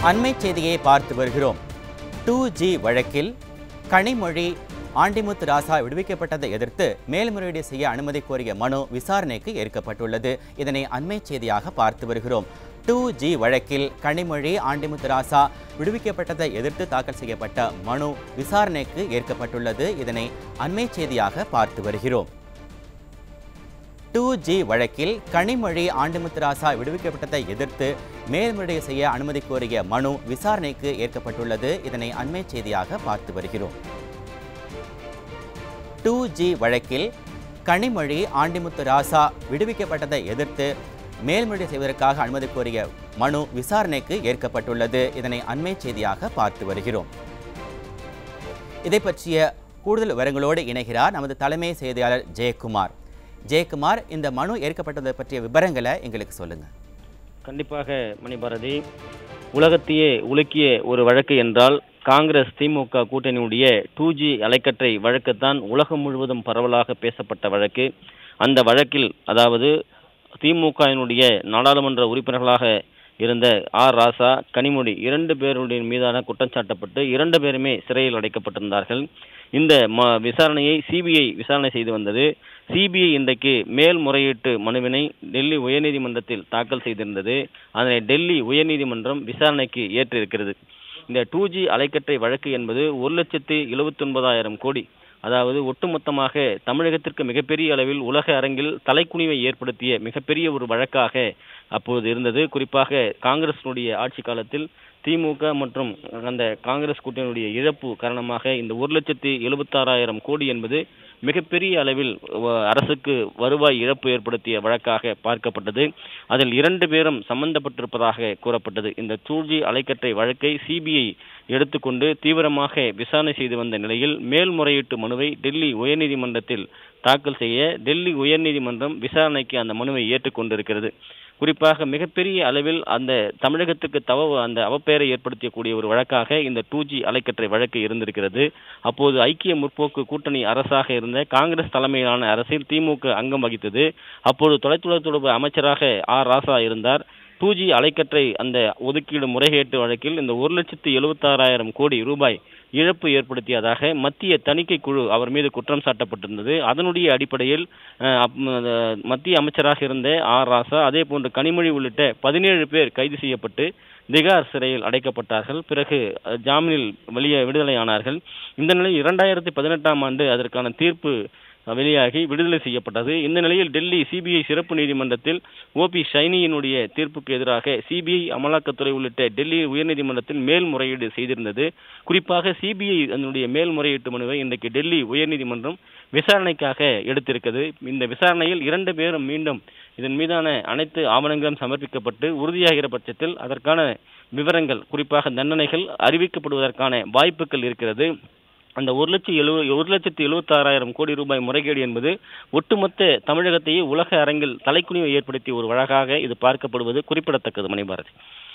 அண்மை செய்தியை பார்த்து வருகிறோம் டூ ஜி வழக்கில் கனிமொழி ஆண்டிமுத்து ராசா விடுவிக்கப்பட்டதை எதிர்த்து மேல்முறையீடு செய்ய அனுமதி கோரிய மனு விசாரணைக்கு ஏற்கப்பட்டுள்ளது இதனை அண்மை செய்தியாக பார்த்து வருகிறோம் டூ ஜி வழக்கில் கனிமொழி ஆண்டிமுத்து ராசா விடுவிக்கப்பட்டதை எதிர்த்து தாக்கல் செய்யப்பட்ட மனு விசாரணைக்கு ஏற்கப்பட்டுள்ளது இதனை அண்மை செய்தியாக பார்த்து வருகிறோம் டூ ஜி வழக்கில் கனிமொழி ஆண்டிமுத்துராசா விடுவிக்கப்பட்டதை எதிர்த்து மேல்முறையீடு செய்ய அனுமதி கோரிய மனு விசாரணைக்கு ஏற்கப்பட்டுள்ளது இதனை அண்மை செய்தியாக பார்த்து வருகிறோம் டூ ஜி வழக்கில் கனிமொழி ஆண்டிமுத்து ராசா விடுவிக்கப்பட்டதை எதிர்த்து மேல்முறையீடு செய்வதற்காக அனுமதி கோரிய மனு விசாரணைக்கு ஏற்கப்பட்டுள்ளது இதனை அண்மை செய்தியாக பார்த்து வருகிறோம் இதை பற்றிய கூடுதல் விவரங்களோடு இணைகிறார் நமது தலைமை செய்தியாளர் ஜெயக்குமார் ஜெயக்குமார் இந்த மனு ஏற்கப்பட்டதை பற்றிய விவரங்களை எங்களுக்கு சொல்லுங்க கண்டிப்பாக மணிபாரதி உலகத்தையே உலுக்கிய ஒரு வழக்கு என்றால் காங்கிரஸ் திமுக கூட்டணியுடைய டூ ஜி அலைக்கற்றை வழக்குத்தான் உலகம் முழுவதும் பரவலாக பேசப்பட்ட வழக்கு அந்த வழக்கில் அதாவது திமுகவினுடைய நாடாளுமன்ற உறுப்பினர்களாக இருந்த ஆர் ராசா கனிமொழி இரண்டு பேருடைய மீதான குற்றம் சாட்டப்பட்டு இரண்டு பேருமே சிறையில் அடைக்கப்பட்டிருந்தார்கள் இந்த ம விசாரணையை சிபிஐ விசாரணை செய்து வந்தது சிபிஐ இன்றைக்கு மேல்முறையீட்டு மனுவினை டெல்லி உயர்நீதிமன்றத்தில் தாக்கல் செய்திருந்தது அதனை டெல்லி உயர்நீதிமன்றம் விசாரணைக்கு ஏற்றிருக்கிறது இந்த டூ ஜி அலைக்கற்றை வழக்கு என்பது ஒரு லட்சத்து எழுபத்தி ஒன்பதாயிரம் கோடி அதாவது ஒட்டுமொத்தமாக தமிழகத்திற்கு மிகப்பெரிய அளவில் உலக அரங்கில் தலைக்குனிவை ஏற்படுத்திய மிகப்பெரிய ஒரு வழக்காக அப்போது இருந்தது குறிப்பாக காங்கிரசினுடைய ஆட்சி காலத்தில் திமுக மற்றும் அந்த காங்கிரஸ் கூட்டணியுடைய இழப்பு காரணமாக இந்த ஒரு லட்சத்தி எழுபத்தாறாயிரம் கோடி என்பது மிகப்பெரிய அளவில் வ- அரசுக்கு வருவாய் இழப்பு ஏற்படுத்திய வழக்காக பார்க்கப்பட்டது அதில் இரண்டு பேரும் சம்பந்தப்பட்டிருப்பதாக கூறப்பட்டது இந்த டூஜி அலைக்கற்றை வழக்கை சிபிஐ எடுத்துக்கொண்டு தீவிரமாக விசாரணை செய்து வந்த நிலையில் மேல்முறையீட்டு மனுவை டெல்லி உயர்நீதிமன்றத்தில் தாக்கல் செய்ய டெல்லி உயர்நீதிமன்றம் விசாரணைக்கு அந்த மனுவை ஏற்றுக்கொண்டிருக்கிறது குறிப்பாக மிகப்பெரிய அளவில் அந்த தமிழகத்துக்கு தவ அந்த அவப்பெயரை ஏற்படுத்தக்கூடிய ஒரு வழக்காக இந்த டூ ஜி அலைக்கற்றை வழக்கு இருந்திருக்கிறது அப்போது ஐக்கிய முற்போக்கு கூட்டணி அரசாக இருந்த காங்கிரஸ் தலைமையிலான அரசில் திமுக அங்கம் வகித்தது அப்போது தொலைத்தொடர்பு அமைச்சராக ஆர் ராசா இருந்தார் டூ ஜி அலைக்கற்றை அந்த ஒதுக்கீடு முறைகேட்டு வழக்கில் இந்த ஒரு லட்சத்து எழுபத்தாறாயிரம் கோடி ரூபாய் இழப்பு ஏற்படுத்தியதாக மத்திய தணிக்கை குழு அவர் மீது குற்றம் சாட்டப்பட்டிருந்தது அதனுடைய அடிப்படையில் அஹ், அப்- அஹ், மத்திய அமைச்சராக இருந்த ஆர் ராசா அதே போன்று கனிமொழி உள்ளிட்ட பதினேழு பேர் கைது செய்யப்பட்டு திகார் சிறையில் அடைக்கப்பட்டார்கள் பிறகு அஹ், ஜாமீனில் வெளியே விடுதலையானார்கள் இந்த நிலையில் இரண்டாயிரத்தி பதினெட்டாம் ஆண்டு அதற்கான தீர்ப்பு வெளியாகி விடுதலை செய்யப்பட்டது இந்த நிலையில் டெல்லி சிபிஐ சிறப்பு நீதிமன்றத்தில் ஓபி ஷைனியினுடைய தீர்ப்புக்கு எதிராக சிபிஐ அமலாக்கத்துறை உள்ளிட்ட டெல்லி உயர்நீதிமன்றத்தில் மேல்முறையீடு செய்திருந்தது குறிப்பாக சிபிஐ அதனுடைய மேல்முறையீட்டு மனுவை இன்றைக்கு டெல்லி உயர்நீதிமன்றம் விசாரணைக்காக எடுத்திருக்கிறது இந்த விசாரணையில் இரண்டு பேரும் மீண்டும் இதன் மீதான அனைத்து ஆவணங்களும் சமர்ப்பிக்கப்பட்டு உறுதியாகிற பட்சத்தில் அதற்கான விவரங்கள் குறிப்பாக தண்டனைகள் அறிவிக்கப்படுவதற்கான வாய்ப்புகள் இருக்கிறது அந்த ஒரு லட்சம் எழுவ ஒரு லட்சத்து எழுபத்தாறாயிரம் கோடி ரூபாய் முறைகேடு என்பது ஒட்டுமொத்த தமிழகத்தையே உலக அரங்கில் தலைக்குனிவை ஏற்படுத்திய ஒரு வழக்காக இது பார்க்கப்படுவது குறிப்பிடத்தக்கது மணிபாரதி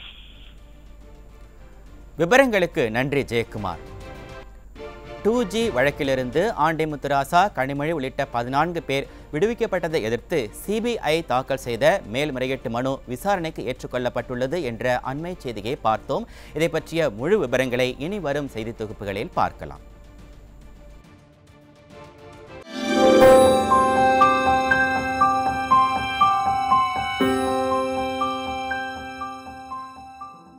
விவரங்களுக்கு நன்றி ஜெயக்குமார் டூ ஜி வழக்கிலிருந்து ஆண்டிமுத்துராசா கனிமொழி உள்ளிட்ட பதினான்கு பேர் விடுவிக்கப்பட்டதை எதிர்த்து சிபிஐ தாக்கல் செய்த மேல்முறையீட்டு மனு விசாரணைக்கு ஏற்றுக்கொள்ளப்பட்டுள்ளது என்ற அண்மை செய்தியை பார்த்தோம் இதை பற்றிய முழு விவரங்களை இனி வரும் செய்தி தொகுப்புகளில் பார்க்கலாம்